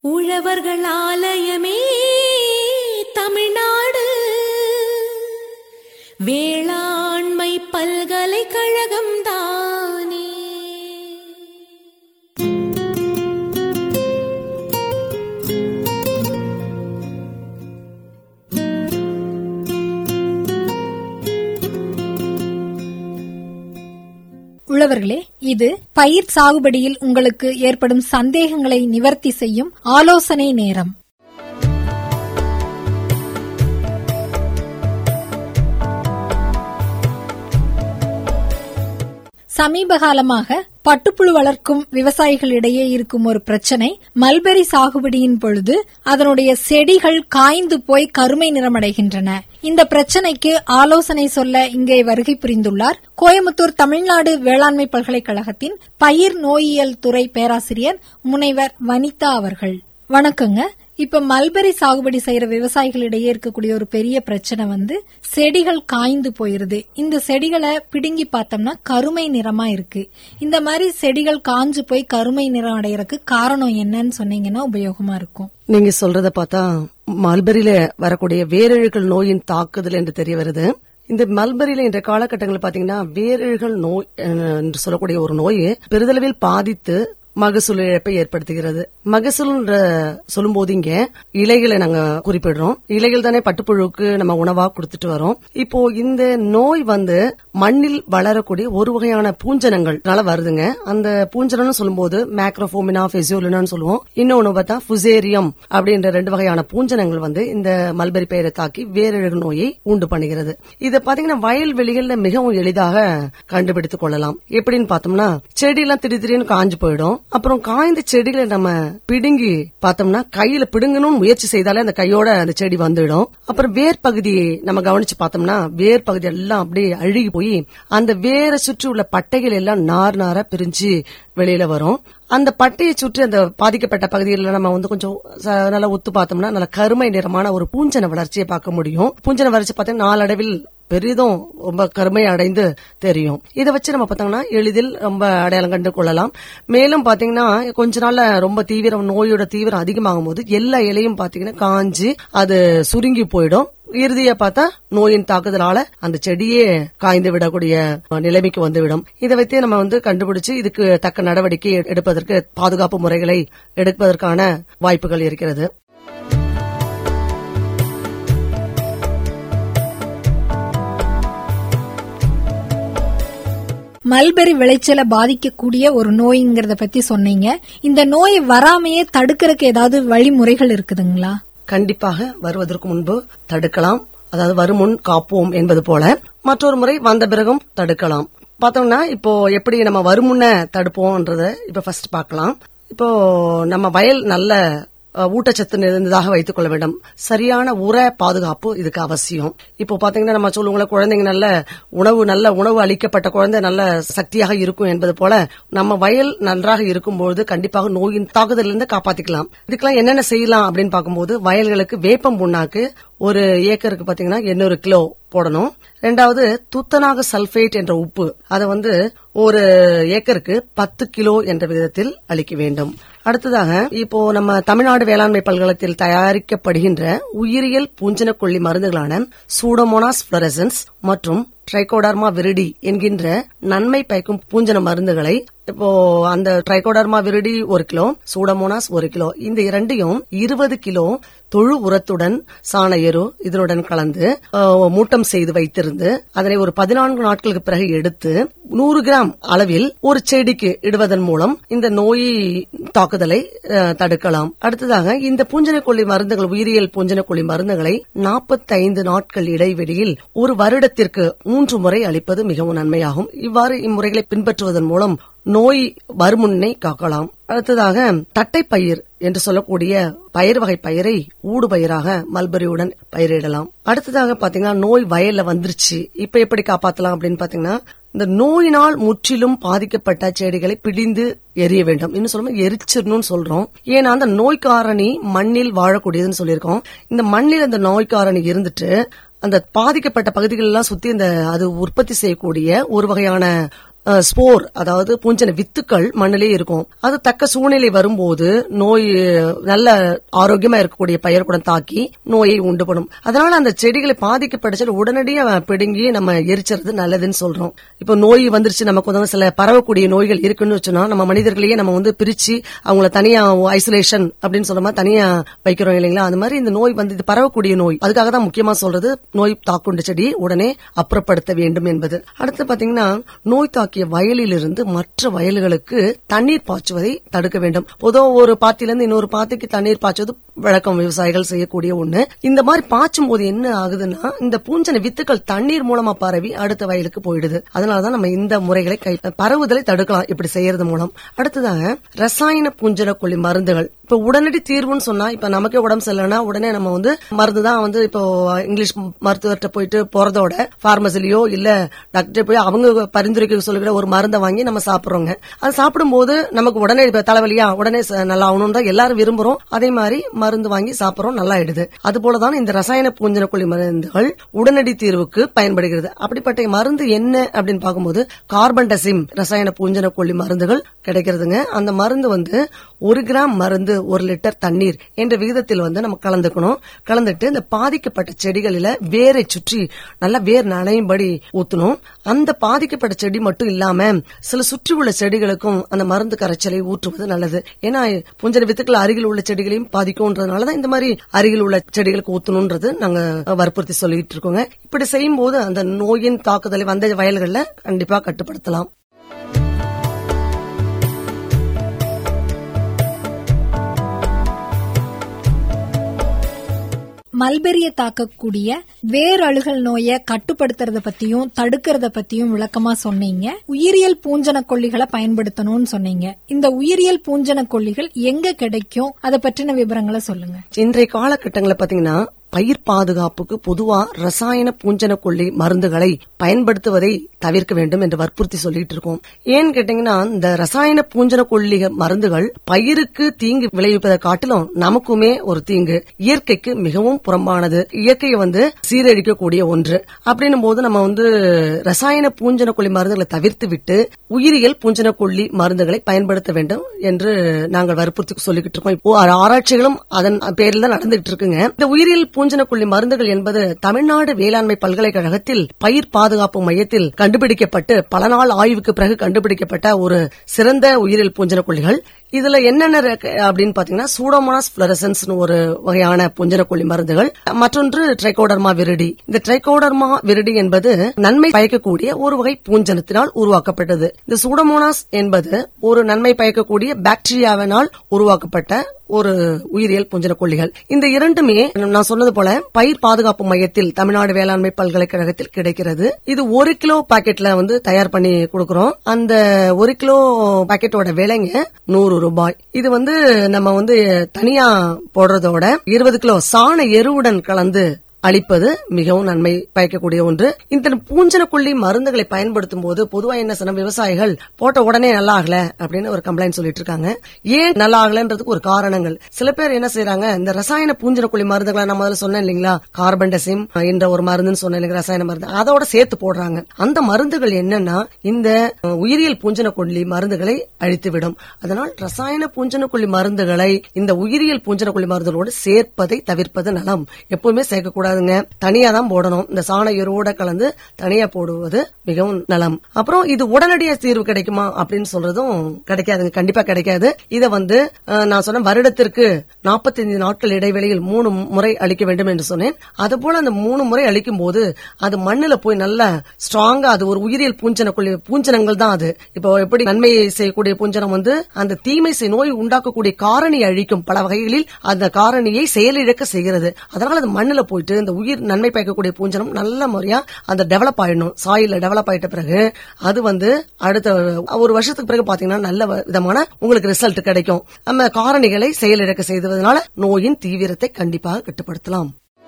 உழவர்கள் ஆலயமே தமிழ்நாடு வேளாண்மை பல்கலைக்கழகம் தானே உழவர்களே இது பயிர் சாகுபடியில் உங்களுக்கு ஏற்படும் சந்தேகங்களை நிவர்த்தி செய்யும் ஆலோசனை நேரம் சமீப காலமாக பட்டுப்புழு வளர்க்கும் விவசாயிகளிடையே இருக்கும் ஒரு பிரச்சனை மல்பெரி சாகுபடியின் பொழுது அதனுடைய செடிகள் காய்ந்து போய் கருமை நிறமடைகின்றன இந்த பிரச்சனைக்கு ஆலோசனை சொல்ல இங்கே வருகை புரிந்துள்ளார் கோயம்புத்தூர் தமிழ்நாடு வேளாண்மை பல்கலைக்கழகத்தின் பயிர் நோயியல் துறை பேராசிரியர் முனைவர் வனிதா அவர்கள் வணக்கங்க இப்ப மல்பெரி சாகுபடி செய்யற விவசாயிகளிடையே இருக்கக்கூடிய ஒரு பெரிய பிரச்சனை வந்து செடிகள் காய்ந்து போயிருது இந்த செடிகளை பிடுங்கி பார்த்தோம்னா கருமை நிறமா இருக்கு இந்த மாதிரி செடிகள் காஞ்சு போய் கருமை நிறம் அடையறதுக்கு காரணம் என்னன்னு சொன்னீங்கன்னா உபயோகமா இருக்கும் நீங்க சொல்றத பார்த்தா மல்பரியில வரக்கூடிய வேரழுகள் நோயின் தாக்குதல் என்று தெரிய வருது இந்த மல்பரியில இன்றைய காலகட்டங்களில் பாத்தீங்கன்னா வேரழுகள் நோய் அஹ், என்று சொல்லக்கூடிய ஒரு நோய் பெரிதளவில் பாதித்து மகசூல் இழப்பை ஏற்படுத்துகிறது மகசூல் சொல்லும்போது இங்க இலைகளை நாங்க குறிப்பிடுறோம் இலைகள் தானே பட்டுப்புழுவுக்கு நம்ம உணவா கொடுத்துட்டு வரோம் இப்போ இந்த நோய் வந்து மண்ணில் வளரக்கூடிய ஒரு வகையான பூஞ்சனங்கள்னால வருதுங்க அந்த பூஞ்சனம்னு சொல்லும்போது மேக்ரோபோமினா பெசியோலினான்னு சொல்லுவோம் இன்னொன்னு பார்த்தா ஃபுசேரியம் அப்படின்ற ரெண்டு வகையான பூஞ்சனங்கள் வந்து இந்த மல்பெரி பயிரை தாக்கி வேரழகு நோயை உண்டு பண்ணுகிறது இத பாத்தீங்கன்னா வயல்வெளிகள்ல மிகவும் எளிதாக கண்டுபிடித்துக் கொள்ளலாம் எப்படின்னு பார்த்தோம்னா செடியெல்லாம் திடீர் திடீர்னு காஞ்சு போயிடும் அப்புறம் காய்ந்த செடிகளை நம்ம பிடுங்கி பார்த்தோம்னா கையில பிடுங்கணும்னு முயற்சி செய்தாலே அந்த கையோட அந்த செடி வந்துடும் அப்புறம் வேர் பகுதி நம்ம கவனிச்சு பார்த்தோம்னா வேர் பகுதி எல்லாம் அப்படியே அழுகி போய் அந்த வேரை சுற்றி உள்ள பட்டைகள் எல்லாம் நார் நாரா பிரிஞ்சு வெளியில வரும் அந்த பட்டையை சுற்றி அந்த பாதிக்கப்பட்ட பகுதிகளில் நம்ம வந்து கொஞ்சம் ச- நல்லா ஒத்து பார்த்தோம்னா நல்ல கருமை நிறமான ஒரு பூஞ்சன வளர்ச்சியை பார்க்க முடியும் பூஞ்சன வளர்ச்சி பார்த்தீங்கன்னா நாளடைவில் பெரிதும் ரொம்ப கருமை அடைந்து தெரியும் இதை வச்சு நம்ம பார்த்தோம்னா எளிதில் ரொம்ப அடையாளம் கண்டு கொள்ளலாம் மேலும் பாத்தீங்கன்னா கொஞ்ச நாள்ல ரொம்ப தீவிரம் நோயோட தீவிரம் அதிகமாகும் போது எல்லா இலையும் பாத்தீங்கன்னா காஞ்சு அது சுருங்கி போயிடும் இறுதியா பார்த்தா நோயின் தாக்குதலால அந்த செடியே காய்ந்து விடக்கூடிய நிலைமைக்கு வந்துவிடும் இதை வைத்தே நம்ம வந்து கண்டுபிடிச்சு இதுக்கு தக்க நடவடிக்கை எடுப்பதற்கு பாதுகாப்பு முறைகளை எடுப்பதற்கான வாய்ப்புகள் இருக்கிறது மல்பெரி விளைச்சலை பாதிக்கக்கூடிய ஒரு நோய்ங்கிறத பத்தி சொன்னீங்க இந்த நோய் வராமையே தடுக்கிறதுக்கு ஏதாவது வழிமுறைகள் இருக்குதுங்களா கண்டிப்பாக வருவதற்கு முன்பு தடுக்கலாம் அதாவது வருமுன் காப்போம் என்பது போல மற்றொரு முறை வந்த பிறகும் தடுக்கலாம் பார்த்தோம்னா இப்போ எப்படி நம்ம வருமுன்ன தடுப்போம்ன்றத இப்ப ஃபர்ஸ்ட் பார்க்கலாம் இப்போ நம்ம வயல் நல்ல அஹ், ஊட்டச்சத்து நிறைந்ததாக வைத்துக் கொள்ள வேண்டும் சரியான உர பாதுகாப்பு இதுக்கு அவசியம் இப்போ பாத்தீங்கன்னா நம்ம சொல்லுவோங்களே குழந்தைங்க நல்ல உணவு நல்ல உணவு அளிக்கப்பட்ட குழந்தை நல்ல சக்தியாக இருக்கும் என்பது போல நம்ம வயல் நன்றாக இருக்கும்போது கண்டிப்பாக நோயின் தாக்குதலிருந்து காப்பாத்திக்கலாம் இதுக்கெல்லாம் என்னென்ன செய்யலாம் அப்படின்னு பார்க்கும்போது வயல்களுக்கு வேப்பம் புண்ணாக்கு ஒரு ஏக்கருக்கு பாத்தீங்கன்னா 800 கிலோ போடணும் ரெண்டாவது துத்தநாக சல்பேட் என்ற உப்பு அதை வந்து ஒரு ஏக்கருக்கு பத்து கிலோ என்ற விதத்தில் அளிக்க வேண்டும் அடுத்ததாக இப்போ நம்ம தமிழ்நாடு வேளாண்மை பல்கலைத்தில் தயாரிக்கப்படுகின்ற உயிரியல் பூஞ்சனக்கொல்லி மருந்துகளான சூடோமோனாஸ் புளரசன்ஸ் மற்றும் ட்ரைகோடர்மா விரிடி என்கின்ற நன்மை பயக்கும் பூஞ்சன மருந்துகளை இப்போ அந்த ட்ரைகோடர்மா விரிடி ஒரு கிலோ சூடமோனாஸ் ஒரு கிலோ இந்த இரண்டையும் இருபது கிலோ தொழு உரத்துடன் சாண எரு இதனுடன் கலந்து அஹ், மூட்டம் செய்து வைத்திருந்து அதனை ஒரு பதினான்கு நாட்களுக்கு பிறகு எடுத்து நூறு கிராம் அளவில் ஒரு செடிக்கு இடுவதன் மூலம் இந்த நோய் தாக்குதலை அஹ், தடுக்கலாம் அடுத்ததாக இந்த பூஞ்சனக்கொல்லி மருந்துகள் உயிரியல் பூஞ்சனக்கொல்லி மருந்துகளை 45 நாட்கள் இடைவெளியில் ஒரு வருடத்திற்கு மூன்று முறை அளிப்பது மிகவும் நன்மையாகும் இவ்வாறு இம்முறைகளை பின்பற்றுவதன் மூலம் நோய் வருமுன்னை காக்கலாம் அடுத்ததாக தட்டைப்பயிர் என்று சொல்லக்கூடிய பயிர் வகை பயிரை ஊடு பயிராக மல்பரியுடன் பயிரிடலாம் அடுத்ததாக பாத்தீங்கன்னா நோய் வயல்ல வந்துருச்சு இப்ப எப்படி காப்பாத்தலாம் அப்படின்னு பாத்தீங்கன்னா இந்த நோயினால் முற்றிலும் பாதிக்கப்பட்ட செடிகளை பிடிந்து எரிய வேண்டும் இன்னும் சொல்லும்போது எரிச்சிடணும்னு சொல்றோம் ஏன்னா அந்த நோய் காரணி மண்ணில் வாழக்கூடியதுன்னு சொல்லியிருக்கோம் இந்த மண்ணில் அந்த நோய் காரணி இருந்துட்டு அந்த பாதிக்கப்பட்ட பகுதிகள் எல்லாம் சுத்தி இந்த அது உற்பத்தி செய்யக்கூடிய ஒரு வகையான ஸ்போர் அதாவது பூஞ்சன வித்துக்கள் மண்ணிலே இருக்கும் அது தக்க சூழ்நிலை வரும்போது நோய் அஹ், நல்ல ஆரோக்கியமா இருக்கக்கூடிய பயிர் கூட தாக்கி நோயை உண்டு பண்ணும் அதனால அந்த செடிகளை பாதிக்கப்பட்டுச்சு உடனடியாக பிடுங்கி நம்ம எரிச்சறது நல்லதுன்னு சொல்றோம் இப்போ நோய் வந்துருச்சு நமக்கு வந்து சில பரவக்கூடிய நோய்கள் இருக்குன்னு வச்சோம்னா நம்ம மனிதர்களையே நம்ம வந்து பிரிச்சு அவங்கள தனியா ஐசோலேஷன் அப்படின்னு சொல்ற மாதிரி தனியா வைக்கிறோம் இல்லைங்களா அந்த மாதிரி இந்த நோய் வந்து இது பரவக்கூடிய நோய் அதுக்காக தான் முக்கியமா சொல்றது நோய் தாக்குண்ட செடி உடனே அப்புறப்படுத்த வேண்டும் என்பது அடுத்து பாத்தீங்கன்னா நோய் தாக்கிய வயலிலிருந்து மற்ற வயல்களுக்கு தண்ணீர் பாய்ச்சுவதை தடுக்க வேண்டும் பொதுவா ஒரு பாத்தில இருந்து இன்னொரு பாத்திக்கு தண்ணீர் பாய்ச்சுவது வழக்கம் விவசாயிகள் செய்யக்கூடிய ஒண்ணு இந்த மாதிரி பாய்ச்சும் போது என்ன ஆகுதுன்னா இந்த பூஞ்சன வித்துக்கள் தண்ணீர் மூலமா பரவி அடுத்த வயலுக்கு போயிடுது அதனாலதான் நம்ம இந்த முறைகளை கை பரவுதலை தடுக்கலாம் இப்படி செய்யறது மூலம் அடுத்ததாக ரசாயன பூஞ்சன கொல்லி மருந்துகள் இப்ப உடனடி தீர்வுன்னு சொன்னா இப்ப நமக்கே உடம்பு சரியில்லைன்னா உடனே நம்ம வந்து மருந்து தான் வந்து இப்போ இங்கிலீஷ் மருத்துவர்கிட்ட போயிட்டு போறதோட பார்மசிலயோ இல்ல டாக்டர் போய் அவங்க பரிந்துரைக்க சொல்லுகிற ஒரு மருந்தை வாங்கி நம்ம சாப்பிடுறோங்க அது சாப்பிடும்போது நமக்கு உடனே இப்ப தலைவலியா உடனே ச- நல்லா ஆகணும் தான் எல்லாரும் விரும்புறோம் அதே மாதிரி மருந்து வாங்கி சாப்பிடுறோம் நல்லா ஆயிடுது அது போலதான் இந்த ரசாயன பூஞ்சனக்கொல்லி மருந்துகள் உடனடி தீர்வுக்கு பயன்படுகிறது அப்படிப்பட்ட மருந்து என்ன அப்படின்னு பார்க்கும்போது கார்பன்டசிம் ரசாயன பூஞ்சனக்கொல்லி மருந்துகள் கிடைக்கிறதுங்க அந்த மருந்து வந்து ஒரு கிராம் மருந்து ஒரு லிட்டர் தண்ணீர் என்ற விகிதத்தில் வந்து நம்ம கலந்துக்கணும் கலந்துட்டு இந்த பாதிக்கப்பட்ட செடிகளில வேரை சுற்றி நல்லா வேர் நனையும்படி ஊத்தணும் அந்த பாதிக்கப்பட்ட செடி மட்டும் இல்லாம சில சுற்றி உள்ள செடிகளுக்கும் அந்த மருந்து கரைச்சலை ஊற்றுவது நல்லது ஏன்னா புஞ்சன வித்துக்கள் அருகில் உள்ள செடிகளையும் பாதிக்கும்ன்றதுனாலதான் இந்த மாதிரி அருகில் உள்ள செடிகளுக்கு ஊத்தணும்ன்றது நாங்க வற்புறுத்தி சொல்லிட்டு இருக்கோங்க இப்படி செய்யும் போது அந்த நோயின் தாக்குதலை வந்த வயல்கள்ல கண்டிப்பா கட்டுப்படுத்தலாம் மல்பெரிய தாக்கக்கூடிய வேரழுகல் நோயை கட்டுப்படுத்துறத பத்தியும் தடுக்கிறத பத்தியும் விளக்கமா சொன்னீங்க உயிரியல் பூஞ்சன கொல்லிகளை பயன்படுத்தணும்னு சொன்னீங்க இந்த உயிரியல் பூஞ்சன கொல்லிகள் எங்க கிடைக்கும் அதை பற்றின விவரங்களை சொல்லுங்க இன்றைய காலகட்டங்களில் பாத்தீங்கன்னா பயிர் பாதுகாப்புக்கு பொதுவா ரசாயன பூஞ்சன கொல்லி மருந்துகளை பயன்படுத்துவதை தவிர்க்க வேண்டும் என்று வற்புறுத்தி சொல்லிட்டு இருக்கோம் ஏன்னு கேட்டீங்கன்னா இந்த ரசாயன பூஞ்சன கொல்லி மருந்துகள் பயிருக்கு தீங்கு விளைவிப்பதை காட்டிலும் நமக்குமே ஒரு தீங்கு இயற்கைக்கு மிகவும் புறம்பானது இயற்கையை வந்து சீரழிக்கக்கூடிய ஒன்று அப்படின்னும் போது நம்ம வந்து ரசாயன பூஞ்சன கொல்லி மருந்துகளை தவிர்த்து விட்டு உயிரியல் பூஞ்சன கொல்லி மருந்துகளை பயன்படுத்த வேண்டும் என்று நாங்கள் வற்புறுத்தி சொல்லிக்கிட்டு இருக்கோம் இப்போ ஆராய்ச்சிகளும் அதன் பேரில் தான் நடந்துகிட்டு இருக்குங்க இந்த உயிரியல் பூஞ்சனக்கொல்லி மருந்துகள் என்பது தமிழ்நாடு வேளாண்மை பல்கலைக்கழகத்தில் பயிர் பாதுகாப்பு மையத்தில் கண்டுபிடிக்கப்பட்டு பல நாள் ஆய்வுக்கு பிறகு கண்டுபிடிக்கப்பட்ட ஒரு சிறந்த உயிரியல் பூஞ்சனக்கொல்லிகள் இதுல என்னென்ன இருக்கு அப்படின்னு பாத்தீங்கன்னா சூடோமோனாஸ் பிளரசன்ஸ் ஒரு வகையான பூஞ்சனக்கொல்லி மருந்துகள் மற்றொன்று ட்ரைகோடர்மா விரிடி இந்த ட்ரைகோடர்மா விரிடி என்பது நன்மை பயக்கக்கூடிய ஒரு வகை பூஞ்சனத்தினால் உருவாக்கப்பட்டது இந்த சூடோமோனாஸ் என்பது ஒரு நன்மை பயக்கக்கூடிய பாக்டீரியாவினால் உருவாக்கப்பட்ட ஒரு உயிரியல் பூஞ்சன கொல்லிகள் இந்த இரண்டுமே நான் சொன்னது போல பயிர் பாதுகாப்பு மையத்தில் தமிழ்நாடு வேளாண்மை பல்கலைக்கழகத்தில் கிடைக்கிறது இது ஒரு கிலோ பாக்கெட்ல வந்து தயார் பண்ணி கொடுக்கறோம் அந்த ஒரு கிலோ பாக்கெட்டோட விலைங்க நூறு ரூபாய் இது வந்து நம்ம வந்து தனியா போடுறதோட இருபது கிலோ சாண எருவுடன் கலந்து அளிப்பது மிகவும் நன்மை பயக்கக்கூடிய ஒன்று இந்த பூஞ்சனக்கொல்லி மருந்துகளை பயன்படுத்தும் போது பொதுவா என்ன சொன்ன விவசாயிகள் போட்ட உடனே நல்லா ஆகல அப்படின்னு ஒரு கம்ப்ளைண்ட் சொல்லிட்டு இருக்காங்க ஏன் நல்லா ஆகலன்றதுக்கு ஒரு காரணங்கள் சில பேர் என்ன செய்யறாங்க இந்த ரசாயன பூஞ்சனக்கொல்லி மருந்துகளை நான் முதல்ல சொன்னேன் இல்லைங்களா கார்பன்டசிம் என்ற ஒரு மருந்துன்னு சொன்னேன் இல்லைங்க ரசாயன மருந்து அதோட சேர்த்து போடுறாங்க அந்த மருந்துகள் என்னன்னா இந்த அஹ், உயிரியல் பூஞ்சனக்கொல்லி மருந்துகளை அழித்துவிடும் அதனால் ரசாயன பூஞ்சனக்கொல்லி மருந்துகளை இந்த உயிரியல் பூஞ்சனக்கொல்லி மருந்துகளோடு சேர்ப்பதை தவிர்ப்பது நலம் எப்பவுமே சேர்க்கக்கூடாதுங்க தனியா தான் போடணும் இந்த சாண எருவோட கலந்து தனியா போடுவது மிகவும் நலம் அப்புறம் இது உடனடியா தீர்வு கிடைக்குமா அப்படின்னு சொல்றதும் கிடைக்காதுங்க கண்டிப்பா கிடைக்காது இத வந்து அஹ், நான் சொன்ன வருடத்திற்கு 45 நாட்கள் இடைவெளியில் மூணு முறை அளிக்க வேண்டும் என்று சொன்னேன் அது போல அந்த மூணு முறை அளிக்கும் போது அது மண்ணுல போய் நல்லா ஸ்ட்ராங்கா அது ஒரு உயிரியல் பூஞ்சனக்குள்ள பூஞ்சனங்கள் தான் அது இப்போ எப்படி நன்மை செய்யக்கூடிய பூஞ்சனம் வந்து அந்த தீமை செய் நோய் உண்டாக்கக்கூடிய காரணியை அழிக்கும் பல வகைகளில் அந்த காரணியை செயலிழக்க செய்கிறது அதனால அது மண்ணுல போயிட்டு இந்த உயிர் நன்மை பயக்கக்கூடிய பூஞ்சனம் நல்ல முறையா அந்த டெவலப் ஆயிடணும் சாயில டெவலப் ஆயிட்ட பிறகு அது வந்து அடுத்த ஒரு வருஷத்துக்கு பிறகு பாத்தீங்கன்னா நல்ல வ- விதமான உங்களுக்கு ரிசல்ட் கிடைக்கும் நம்ம காரணிகளை செயலிழக்க செய்வதனால நோயின் தீவிரத்தை கண்டிப்பாக கட்டுப்படுத்தலாம்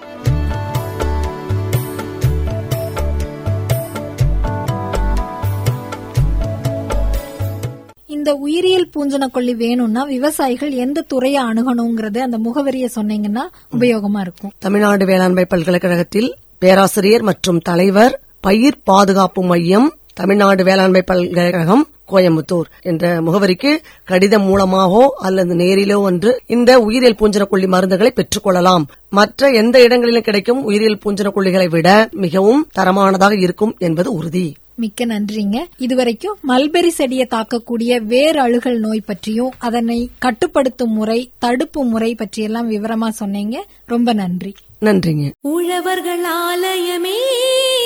இந்த உயிரியல் பூஞ்சன கொல்லி வேணும்னா விவசாயிகள் எந்த துறையை அணுகணுங்கிறது அந்த முகவரியை சொன்னீங்கன்னா உபயோகமா இருக்கும் தமிழ்நாடு வேளாண்மை பல்கலைக்கழகத்தில் பேராசிரியர் மற்றும் தலைவர் பயிர் பாதுகாப்பு மையம் தமிழ்நாடு வேளாண்மை பல்கலைக்கழகம் கோயம்புத்தூர் என்ற முகவரிக்கு கடிதம் மூலமாகவோ அல்லது நேரிலோ ஒன்று இந்த உயிரியல் பூஞ்சனக்கொல்லி மருந்துகளை பெற்றுக்கொள்ளலாம் மற்ற எந்த இடங்களிலும் கிடைக்கும் உயிரியல் பூஞ்சனக்கொல்லிகளை விட மிகவும் தரமானதாக இருக்கும் என்பது உறுதி மிக்க நன்றிங்க இதுவரைக்கும் மல்பெரி செடியை தாக்கக்கூடிய வேர் அழுகல் நோய் பற்றியும் அதனை கட்டுப்படுத்தும் முறை தடுப்பு முறை பற்றியெல்லாம் விவரமா சொன்னீங்க ரொம்ப நன்றி நன்றிங்க உழவர்கள் ஆலயமே